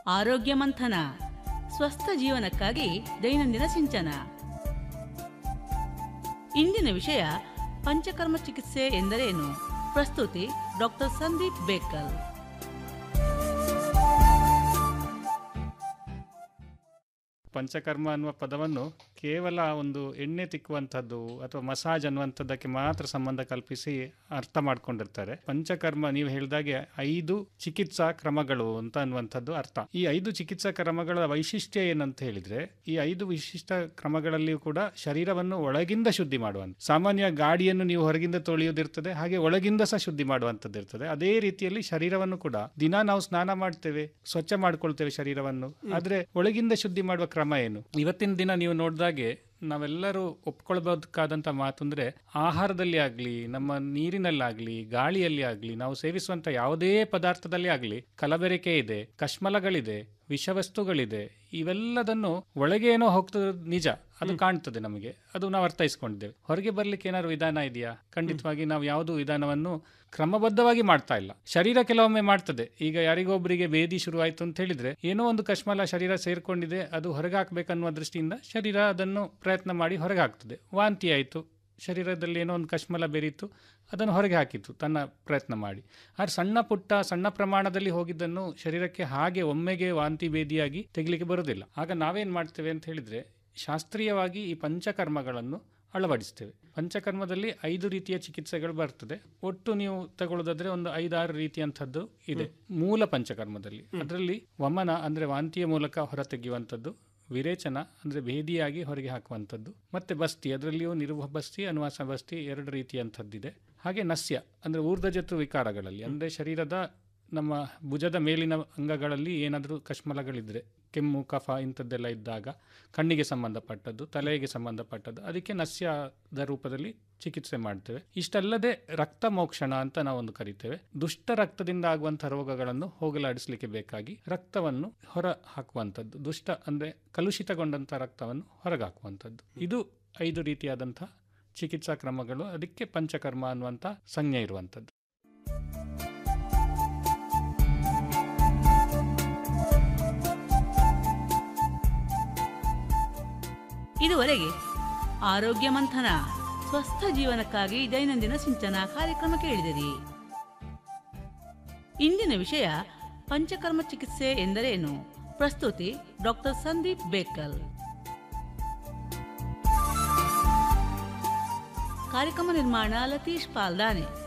ಆರೋಗ್ಯ ಮಂಥನ ಸ್ವಸ್ಥ ಜೀವನಕ್ಕಾಗಿ ದೈನಂದಿನ ಸಿಂಚನ ಇಂದಿನ ವಿಷಯ ಪಂಚಕರ್ಮ ಚಿಕಿತ್ಸೆ ಎಂದರೇನು ಪ್ರಸ್ತುತಿ ಡಾಕ್ಟರ್ ಸಂದೀಪ್ ಬೇಕಲ್ ಪಂಚಕರ್ಮ ಅನ್ನುವ ಪದವನ್ನು ಕೇವಲ ಒಂದು ಎಣ್ಣೆ ತಿಕ್ಕುವಂಥದ್ದು ಅಥವಾ ಮಸಾಜ್ ಅನ್ನುವಂಥದ್ದಕ್ಕೆ ಮಾತ್ರ ಸಂಬಂಧ ಕಲ್ಪಿಸಿ ಅರ್ಥ ಮಾಡ್ಕೊಂಡಿರ್ತಾರೆ ಪಂಚಕರ್ಮ ನೀವು ಹೇಳಿದಾಗೆ ಐದು ಚಿಕಿತ್ಸಾ ಕ್ರಮಗಳು ಅಂತ ಅನ್ನುವಂಥದ್ದು ಅರ್ಥ ಈ ಐದು ಚಿಕಿತ್ಸಾ ಕ್ರಮಗಳ ವೈಶಿಷ್ಟ್ಯ ಏನಂತ ಹೇಳಿದ್ರೆ ಈ ಐದು ವಿಶಿಷ್ಟ ಕ್ರಮಗಳಲ್ಲಿಯೂ ಕೂಡ ಶರೀರವನ್ನು ಒಳಗಿಂದ ಶುದ್ಧಿ ಮಾಡುವಂತ ಸಾಮಾನ್ಯ ಗಾಡಿಯನ್ನು ನೀವು ಹೊರಗಿಂದ ತೊಳೆಯೋದಿರ್ತದೆ ಹಾಗೆ ಒಳಗಿಂದ ಸಹ ಶುದ್ಧಿ ಮಾಡುವಂಥದ್ದು ಇರ್ತದೆ ಅದೇ ರೀತಿಯಲ್ಲಿ ಶರೀರವನ್ನು ಕೂಡ ದಿನ ನಾವು ಸ್ನಾನ ಮಾಡ್ತೇವೆ ಸ್ವಚ್ಛ ಮಾಡ್ಕೊಳ್ತೇವೆ ಶರೀರವನ್ನು ಆದ್ರೆ ಒಳಗಿಂದ ಶುದ್ಧಿ ಮಾಡುವ ಕ್ರಮ ಏನು ಇವತ್ತಿನ ದಿನ ನೀವು ನೋಡಿದಾಗೆ ನಾವೆಲ್ಲರೂ ಒಪ್ಕೊಳ್ಬಹುದಾದಂಥ ಮಾತು ಅಂದ್ರೆ ಆಹಾರದಲ್ಲಿ ಆಗಲಿ ನಮ್ಮ ನೀರಿನಲ್ಲಾಗ್ಲಿ ಗಾಳಿಯಲ್ಲಿ ಆಗಲಿ ನಾವು ಸೇವಿಸುವಂತ ಯಾವುದೇ ಪದಾರ್ಥದಲ್ಲಿ ಆಗಲಿ ಕಲಬೆರಕೆ ಇದೆ ಕಶ್ಮಲಗಳಿದೆ ವಿಷವಸ್ತುಗಳಿದೆ ಇವೆಲ್ಲದನ್ನು ಒಳಗೆ ಏನೋ ಹೋಗ್ತದೆ ನಿಜ ಅದು ಕಾಣ್ತದೆ ನಮಗೆ ಅದು ನಾವು ಅರ್ಥೈಸ್ಕೊಂಡಿದ್ದೇವೆ ಹೊರಗೆ ಬರ್ಲಿಕ್ಕೆ ಏನಾದ್ರು ವಿಧಾನ ಇದೆಯಾ ಖಂಡಿತವಾಗಿ ನಾವು ಯಾವುದು ವಿಧಾನವನ್ನು ಕ್ರಮಬದ್ಧವಾಗಿ ಮಾಡ್ತಾ ಇಲ್ಲ ಶರೀರ ಕೆಲವೊಮ್ಮೆ ಮಾಡ್ತದೆ ಈಗ ಯಾರಿಗೊಬ್ಬರಿಗೆ ಬೇದಿ ಶುರುವಾಯಿತು ಅಂತ ಹೇಳಿದ್ರೆ ಏನೋ ಒಂದು ಕಶ್ಮಲ ಶರೀರ ಸೇರ್ಕೊಂಡಿದೆ ಅದು ಹೊರಗೆ ಹಾಕ್ಬೇಕನ್ನುವ ದೃಷ್ಟಿಯಿಂದ ಶರೀರ ಅದನ್ನು ಪ್ರಯತ್ನ ಮಾಡಿ ಹೊರಗೆ ಹಾಕ್ತದೆ ವಾಂತಿ ಆಯಿತು ಶರೀರದಲ್ಲಿ ಏನೋ ಒಂದು ಕಶ್ಮಲ ಬೆರೀತು ಅದನ್ನು ಹೊರಗೆ ಹಾಕಿತ್ತು ತನ್ನ ಪ್ರಯತ್ನ ಮಾಡಿ ಆದರೆ ಸಣ್ಣ ಪುಟ್ಟ ಸಣ್ಣ ಪ್ರಮಾಣದಲ್ಲಿ ಹೋಗಿದ್ದನ್ನು ಶರೀರಕ್ಕೆ ಹಾಗೆ ಒಮ್ಮೆಗೆ ವಾಂತಿ ಭೇದಿಯಾಗಿ ತೆಗಿಲಿಕ್ಕೆ ಬರೋದಿಲ್ಲ ಆಗ ನಾವೇನು ಮಾಡ್ತೇವೆ ಅಂತ ಹೇಳಿದ್ರೆ ಶಾಸ್ತ್ರೀಯವಾಗಿ ಈ ಪಂಚಕರ್ಮಗಳನ್ನು ಅಳವಡಿಸ್ತೇವೆ ಪಂಚಕರ್ಮದಲ್ಲಿ ಐದು ರೀತಿಯ ಚಿಕಿತ್ಸೆಗಳು ಬರ್ತದೆ ಒಟ್ಟು ನೀವು ತಗೊಳ್ಳೋದಾದ್ರೆ ಒಂದು ಐದಾರು ರೀತಿಯಂಥದ್ದು ಇದೆ ಮೂಲ ಪಂಚಕರ್ಮದಲ್ಲಿ ಅದರಲ್ಲಿ ವಮನ ಅಂದ್ರೆ ವಾಂತಿಯ ಮೂಲಕ ಹೊರತೆಗೆಯುವಂಥದ್ದು ವಿರೇಚನ ಅಂದರೆ ಭೇದಿಯಾಗಿ ಹೊರಗೆ ಹಾಕುವಂಥದ್ದು ಮತ್ತೆ ಬಸ್ತಿ ಅದರಲ್ಲಿಯೂ ನಿರುಹ ಬಸ್ತಿ ಅನುವಾಸ ಬಸ್ತಿ ಎರಡು ರೀತಿಯಂಥದ್ದಿದೆ ಹಾಗೆ ನಸ್ಯ ಅಂದರೆ ಊರ್ಧಜತು ವಿಕಾರಗಳಲ್ಲಿ ಅಂದರೆ ಶರೀರದ ನಮ್ಮ ಭುಜದ ಮೇಲಿನ ಅಂಗಗಳಲ್ಲಿ ಏನಾದರೂ ಕಶ್ಮಲಗಳಿದ್ರೆ ಕೆಮ್ಮು ಕಫ ಇಂಥದ್ದೆಲ್ಲ ಇದ್ದಾಗ ಕಣ್ಣಿಗೆ ಸಂಬಂಧಪಟ್ಟದ್ದು ತಲೆಗೆ ಸಂಬಂಧಪಟ್ಟದ್ದು ಅದಕ್ಕೆ ನಸ್ಯದ ರೂಪದಲ್ಲಿ ಚಿಕಿತ್ಸೆ ಮಾಡ್ತೇವೆ ಇಷ್ಟಲ್ಲದೆ ರಕ್ತ ಮೋಕ್ಷಣ ಅಂತ ನಾವೊಂದು ಕರಿತೇವೆ ದುಷ್ಟ ರಕ್ತದಿಂದ ಆಗುವಂಥ ರೋಗಗಳನ್ನು ಹೋಗಲಾಡಿಸಲಿಕ್ಕೆ ಬೇಕಾಗಿ ರಕ್ತವನ್ನು ಹೊರ ಹಾಕುವಂಥದ್ದು ದುಷ್ಟ ಅಂದರೆ ಕಲುಷಿತಗೊಂಡಂಥ ರಕ್ತವನ್ನು ಹೊರಗೆ ಹಾಕುವಂಥದ್ದು ಇದು ಐದು ರೀತಿಯಾದಂಥ ಚಿಕಿತ್ಸಾ ಕ್ರಮಗಳು ಅದಕ್ಕೆ ಪಂಚಕರ್ಮ ಅನ್ನುವಂಥ ಸಂಜ್ಞೆ ಇರುವಂಥದ್ದು ಇದುವರೆಗೆ ಆರೋಗ್ಯ ಮಂಥನ ಸ್ವಸ್ಥ ಜೀವನಕ್ಕಾಗಿ ದೈನಂದಿನ ಸಿಂಚನ ಕಾರ್ಯಕ್ರಮ ಕೇಳಿದಿರಿ ಇಂದಿನ ವಿಷಯ ಪಂಚಕರ್ಮ ಚಿಕಿತ್ಸೆ ಎಂದರೇನು ಪ್ರಸ್ತುತಿ ಡಾಕ್ಟರ್ ಸಂದೀಪ್ ಬೇಕಲ್ ಕಾರ್ಯಕ್ರಮ ನಿರ್ಮಾಣ ಲತೀಶ್ ಪಾಲ್ದಾನೆ